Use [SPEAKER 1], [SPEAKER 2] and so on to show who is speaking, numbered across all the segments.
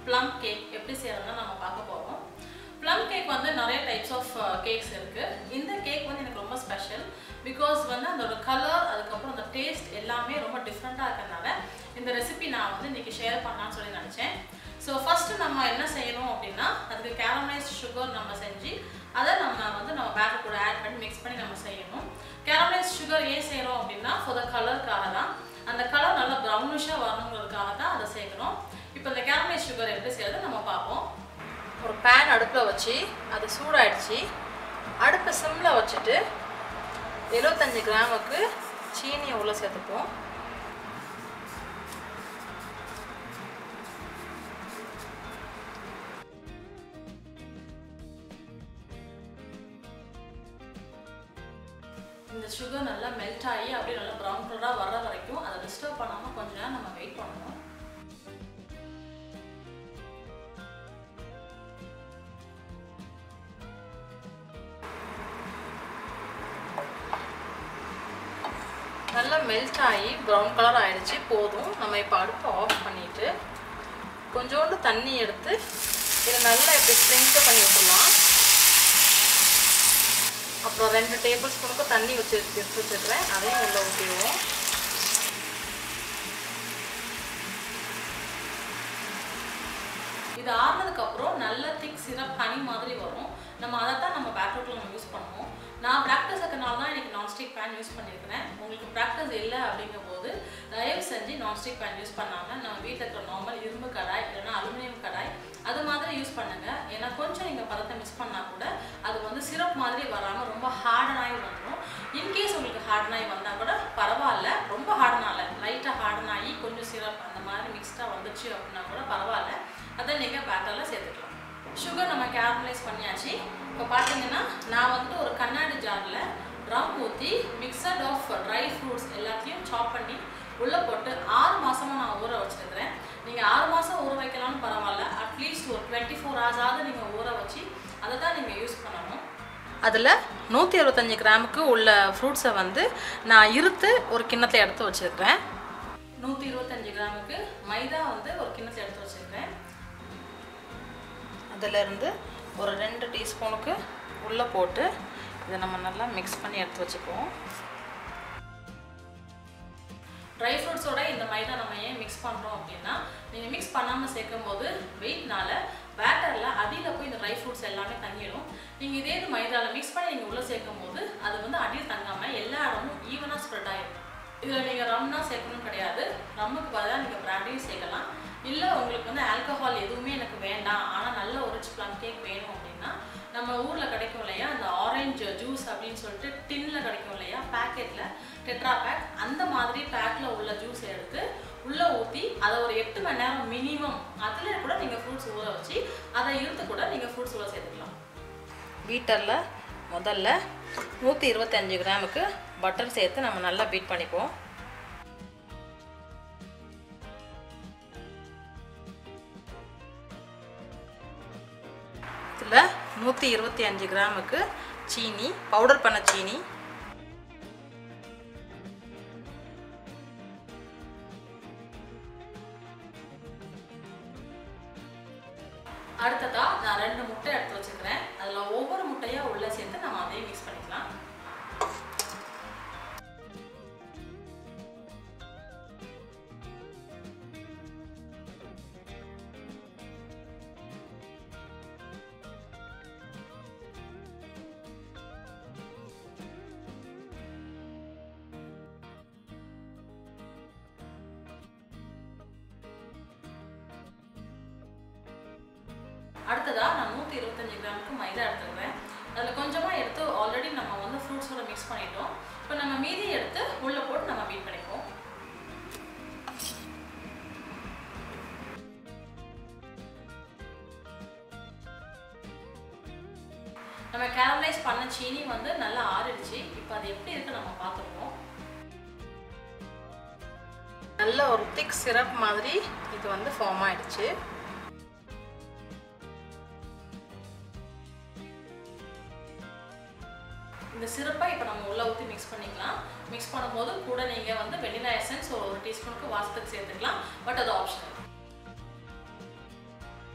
[SPEAKER 1] plum cake எப்படி செய்யறதுன்னு நம்ம பார்க்க போகிறோம் ப்ளம் கேக் வந்து நிறைய டைப்ஸ் ஆஃப் கேக்ஸ் இருக்குது இந்த கேக் வந்து எனக்கு ரொம்ப ஸ்பெஷல் பிகாஸ் வந்து அதோட கலர் அதுக்கப்புறம் அந்த டேஸ்ட் எல்லாமே ரொம்ப டிஃப்ரெண்ட்டாக இருக்கிறதுனால இந்த ரெசிபி நான் வந்து இன்றைக்கி ஷேர் பண்ணலாம்னு சொல்லி நினச்சேன் ஸோ ஃபஸ்ட்டு நம்ம என்ன செய்யணும் அப்படின்னா அதுக்கு கேரமலைஸ்ட் சுகர் நம்ம செஞ்சு அதை நம்ம வந்து நம்ம பேட்டர் கூட ஆட் பண்ணி மிக்ஸ் பண்ணி நம்ம செய்யணும் கேரமலைஸ்ட் சுகர் ஏன் செய்கிறோம் அப்படின்னா ஃபார் த கலருக்காக தான் அந்த கலர் நல்லா ப்ரௌனிஷாக வரணுங்கிறதுக்காக தான் அதை சேர்க்குறோம் இப்போ இந்த கேரமலைஸ் சுகர் எப்படி செய்யறது நம்ம பார்ப்போம் ஒரு பேன் அடுப்பில் வச்சு அது சூடாயிடுச்சு அடுப்பை சிம்மில் வச்சுட்டு எழுபத்தஞ்சு கிராமுக்கு சீனியை உள்ளே சேர்த்துப்போம் இந்த சுகர் நல்லா மெல்ட் ஆகி அப்படியே நல்லா ப்ரௌன் கலராக வர்ற வரைக்கும் அதை டிஸ்டர்ப் பண்ணாமல் கொஞ்ச நேரம் நம்ம வெயிட் பண்ணணும் நல்லா மெல்ட் ஆகி ப்ரௌன் கலர் ஆயிடுச்சு போதும் நம்ம இப்போ அடுப்பை ஆஃப் பண்ணிட்டு கொஞ்சோண்டு தண்ணி எடுத்து இதை நல்லா இப்படி ஸ்ப்ரிங்க் பண்ணி விட்டுடலாம் அப்புறம் ரெண்டு டேபிள் ஸ்பூனுக்கு தண்ணி வச்சு எடுத்து வச்சுருக்கிறேன் அதையும் உள்ளே ஊற்றிடுவோம் இது ஆறுனதுக்கப்புறம் நல்ல திக் சிரப் ஹனி மாதிரி வரும் நம்ம அதை தான் நம்ம பேட்ரோட்டில் நம்ம யூஸ் பண்ணுவோம் நான் ப்ராக்டிஸ் இருக்கிறனால தான் எனக்கு நான்ஸ்டிக் பேன் யூஸ் பண்ணியிருக்கிறேன் உங்களுக்கு ப்ராக்டிஸ் இல்லை அப்படிங்கும் போது தயவு செஞ்சு நான்ஸ்டிக் பேன் யூஸ் பண்ணாமல் நம்ம வீட்டில் இருக்கிற நார்மல் இரும்பு கடாய் இல்லைன்னா அலுமினியம் கடாய் அது மாதிரி யூஸ் பண்ணுங்கள் ஏன்னா கொஞ்சம் நீங்கள் பதத்தை மிஸ் பண்ணால் கூட அது வந்து சிரப் மாதிரி வராமல் ரொம்ப ஹார்டனாகி வந்துடும் இன்கேஸ் உங்களுக்கு ஹார்டனாகி வந்தால் கூட பரவாயில்ல ரொம்ப ஹார்டனால லைட்டாக ஹார்டனாகி கொஞ்சம் சிரப் அந்த மாதிரி மிக்ஸ்டாக வந்துச்சு அப்படின்னா கூட பரவாயில்ல அதை நீங்கள் பேட்டரில் சேர்த்துக்கலாம் சுகர் நம்ம கேரமலைஸ் பண்ணியாச்சு இப்போ பார்த்தீங்கன்னா நான் வந்து ஒரு கண்ணாடி ஜாரில் ரம் ஊற்றி மிக்சட் ஆஃப் ட்ரை ஃப்ரூட்ஸ் எல்லாத்தையும் சாப் பண்ணி உள்ளே போட்டு ஆறு மாதமாக நான் ஊற வச்சுருக்கிறேன் நீங்கள் ஆறு மாதம் ஊற வைக்கலாம்னு பரவாயில்ல அட்லீஸ்ட் ஒரு டுவெண்ட்டி ஃபோர் ஹவர்ஸாவது நீங்கள் ஊற வச்சு அதை தான் நீங்கள் யூஸ் பண்ணணும் அதில் நூற்றி அறுபத்தஞ்சி கிராமுக்கு உள்ள ஃப்ரூட்ஸை வந்து நான் இருத்து ஒரு கிண்ணத்தில் எடுத்து வச்சுருக்கிறேன் நூற்றி இருபத்தஞ்சி கிராமுக்கு மைதா வந்து ஒரு கிண்ணத்தில் எடுத்து வச்சுருக்கிறேன் அதிலிருந்து ஒரு ரெண்டு டீஸ்பூனுக்கு உள்ளே போட்டு இதை நம்ம நல்லா மிக்ஸ் பண்ணி எடுத்து வச்சுக்குவோம் ட்ரை ஃப்ரூட்ஸோட இந்த மைதா நம்ம ஏன் மிக்ஸ் பண்ணுறோம் அப்படின்னா நீங்கள் மிக்ஸ் பண்ணாமல் சேர்க்கும் போது வெயிட்னால பேட்டரில் அடியில் போய் இந்த ட்ரை ஃப்ரூட்ஸ் எல்லாமே தங்கிடும் நீங்கள் இதே இது மைதாவில் மிக்ஸ் பண்ணி நீங்கள் உள்ளே சேர்க்கும் போது அது வந்து அடியில் தங்காமல் எல்லா இடமும் ஈவனாக ஸ்ப்ரெட் ஆகிடும் இதில் நீங்கள் ரம்னா சேர்க்கணும் கிடையாது ரம்முக்கு பதிலாக நீங்கள் பிராண்டையும் சேர்க்கலாம் இல்லை உங்களுக்கு வந்து ஆல்கஹால் எதுவுமே எனக்கு வேண்டாம் ஆனால் நல்ல ஒரு ரிச் ப்ளம் கேக் வேணும் அப்படின்னா நம்ம ஊரில் கிடைக்கும் இல்லையா அந்த ஆரஞ்சு ஜூஸ் அப்படின்னு சொல்லிட்டு டின்னில் கிடைக்கும் இல்லையா பேக்கெட்டில் டெட்ரா பேக் அந்த மாதிரி பேக்கில் உள்ள ஜூஸ் எடுத்து உள்ளே ஊற்றி அதை ஒரு எட்டு மணி நேரம் மினிமம் அதில் கூட நீங்கள் ஃப்ரூட்ஸ் ஊற வச்சு அதை இழுத்து கூட நீங்கள் ஃப்ரூட்ஸ் ஊற சேர்த்துக்கலாம் பீட்டரில் முதல்ல நூற்றி இருபத்தஞ்சி கிராமுக்கு பட்டர் சேர்த்து நம்ம நல்லா பீட் பண்ணிப்போம் இதில் நூற்றி இருபத்தி அஞ்சு கிராமுக்கு சீனி பவுடர் பண்ண சீனி அடுத்ததாக நான் ரெண்டு முட்டை எடுத்து வச்சுக்கிறேன் அதில் ஒவ்வொரு முட்டையாக உள்ளே சேர்த்து நம்ம அதையும் மிக்ஸ் பண்ணிக்கலாம் அடுத்ததாக நான் நூற்றி இருபத்தஞ்சி கிராமுக்கு மைதா எடுத்துக்கிறேன் அதில் கொஞ்சமாக எடுத்து ஆல்ரெடி நம்ம வந்து ஃப்ரூட்ஸோட மிக்ஸ் பண்ணிட்டோம் இப்போ நம்ம மீதி எடுத்து உள்ளே போட்டு நம்ம பீட் பண்ணிப்போம் நம்ம கேரமலைஸ் பண்ண சீனி வந்து நல்லா ஆறிடுச்சு இப்போ அது எப்படி இருக்கு நம்ம பார்த்துருவோம் நல்ல ஒரு திக் சிரப் மாதிரி இது வந்து ஃபார்ம் ஆயிடுச்சு இந்த சிறப்பை இப்போ நம்ம உள்ளே ஊற்றி மிக்ஸ் பண்ணிக்கலாம் மிக்ஸ் பண்ணும்போது கூட நீங்கள் வந்து வெனிலா எசன்ஸ் ஒரு ஒரு டீஸ்பூனுக்கு வாசத்துக்கு சேர்த்துக்கலாம் பட் அது ஆப்ஷனல்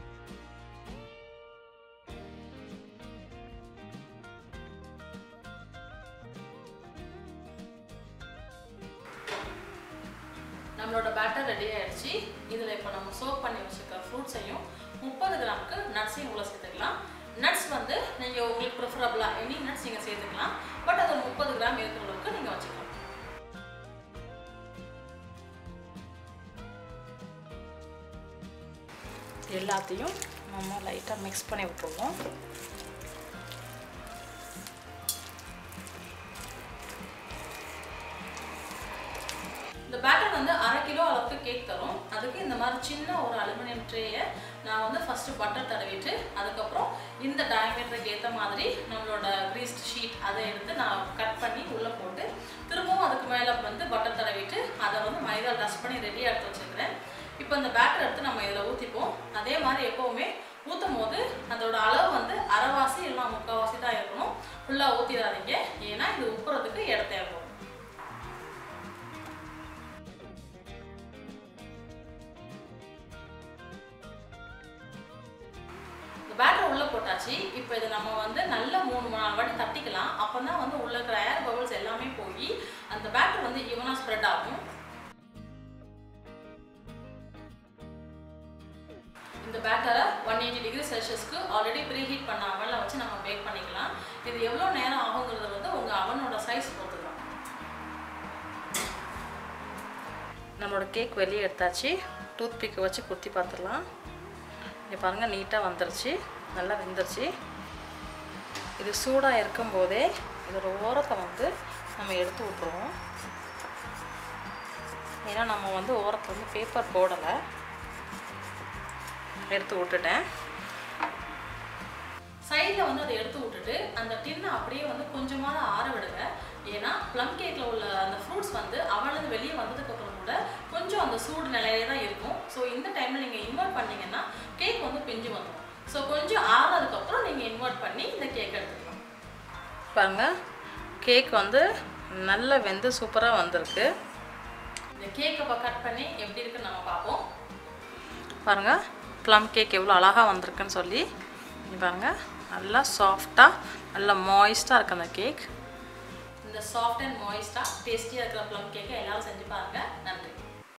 [SPEAKER 1] நம்மளோட பேட்டர் ரெடி ஆயிடுச்சு இதில் இப்போ நம்ம சோப் பண்ணி வச்சுருக்க ஃப்ரூட்ஸையும் முப்பது கிராமுக்கு நட்ஸையும் உள்ள சேர்த்துக்கலாம் நட்ஸ் வந்து நீங்கள் உங்களுக்கு ப்ரிஃபரபுளாக எனி நட்ஸ் நீங்கள் சேர்த்துக்கலாம் பட் அது ஒரு முப்பது கிராம் இருக்கிற அளவுக்கு நீங்கள் வச்சுக்கலாம் எல்லாத்தையும் நம்ம லைட்டாக மிக்ஸ் பண்ணி விட்டுருவோம் இந்த பேட்டர் வந்து அரை கிலோ அளவுக்கு கேக் தரும் அதுக்கு இந்த மாதிரி சின்ன ஒரு அலுமினியம் ட்ரேயை நான் வந்து ஃபஸ்ட்டு பட்டர் தடவிட்டு அதுக்கப்புறம் இந்த டயமீட்டருக்கு ஏற்ற மாதிரி நம்மளோட க்ரீஸ்ட் ஷீட் அதை எடுத்து நான் கட் பண்ணி உள்ளே போட்டு திரும்பவும் அதுக்கு மேலே வந்து பட்டர் தடவிட்டு அதை வந்து மைதா டஸ்ட் பண்ணி ரெடியாக எடுத்து வச்சுருக்கிறேன் இப்போ இந்த பேட்டர் எடுத்து நம்ம இதில் ஊற்றிப்போம் அதே மாதிரி எப்போவுமே ஊற்றும் போது அதோட அளவு வந்து அரைவாசி இல்லை முக்கால்வாசி தான் இருக்கணும் ஃபுல்லாக ஊற்றிடாதீங்க ஏன்னா இது உப்புறதுக்கு இடம் தேவைப்படும் பேட்டர் உள்ளே போட்டாச்சு இப்போ இதை நம்ம வந்து நல்ல மூணு நாலு வாட்டி தட்டிக்கலாம் அப்போ தான் வந்து உள்ள இருக்கிற ஏர் பபிள்ஸ் எல்லாமே போய் அந்த பேட்டர் வந்து ஈவனாக ஸ்ப்ரெட் ஆகும் இந்த பேட்டரை ஒன் எயிட்டி டிகிரி செல்சியஸ்க்கு ஆல்ரெடி ப்ரீ ஹீட் பண்ண அவனில் வச்சு நம்ம பேக் பண்ணிக்கலாம் இது எவ்வளோ நேரம் ஆகுங்கிறது வந்து உங்கள் அவனோட சைஸ் பொறுத்து தான் நம்மளோட கேக் வெளியே எடுத்தாச்சு டூத் பிக்கை வச்சு குத்தி பார்த்துடலாம் இங்கே பாருங்கள் நீட்டாக வந்துருச்சு நல்லா வெந்துருச்சு இது சூடாக இருக்கும்போதே இதோட ஓரத்தை வந்து நம்ம எடுத்து விட்ருவோம் ஏன்னா நம்ம வந்து ஓரத்தை வந்து பேப்பர் போடலை எடுத்து விட்டுட்டேன் சைடில் வந்து அதை எடுத்து விட்டுட்டு அந்த டின்னை அப்படியே வந்து கொஞ்சமாக ஆற விடுங்க ஏன்னா ப்ளம் கேக்கில் உள்ள அந்த ஃப்ரூட்ஸ் வந்து அவளது வெளியே வந்ததுக்கப்புறம் கூட கொஞ்சம் அந்த சூடு நிலையிலே தான் இருக்கும் ஸோ இந்த டைமில் நீங்கள் இன்வெர்ட் பண்ணிங்கன்னா கேக் வந்து பிஞ்சு வந்துடும் ஸோ கொஞ்சம் ஆறுனதுக்கப்புறம் நீங்கள் இன்வெர்ட் பண்ணி இந்த கேக் எடுத்துக்கலாம் பாருங்க கேக் வந்து நல்லா வெந்து சூப்பராக வந்திருக்கு இந்த கேக்கை இப்போ கட் பண்ணி எப்படி இருக்குன்னு நம்ம பார்ப்போம் பாருங்கள் ப்ளம் கேக் எவ்வளோ அழகாக வந்திருக்குன்னு சொல்லி இங்க பாருங்கள் நல்லா சாஃப்டாக நல்லா மாய்ஸ்டாக இருக்குது அந்த கேக் இந்த சாஃப்ட் அண்ட் மாய்ஸ்டாக டேஸ்டியாக இருக்கிற ப்ளம் கேக்கை எல்லாரும் செஞ்சு பாருங்கள் நன்றி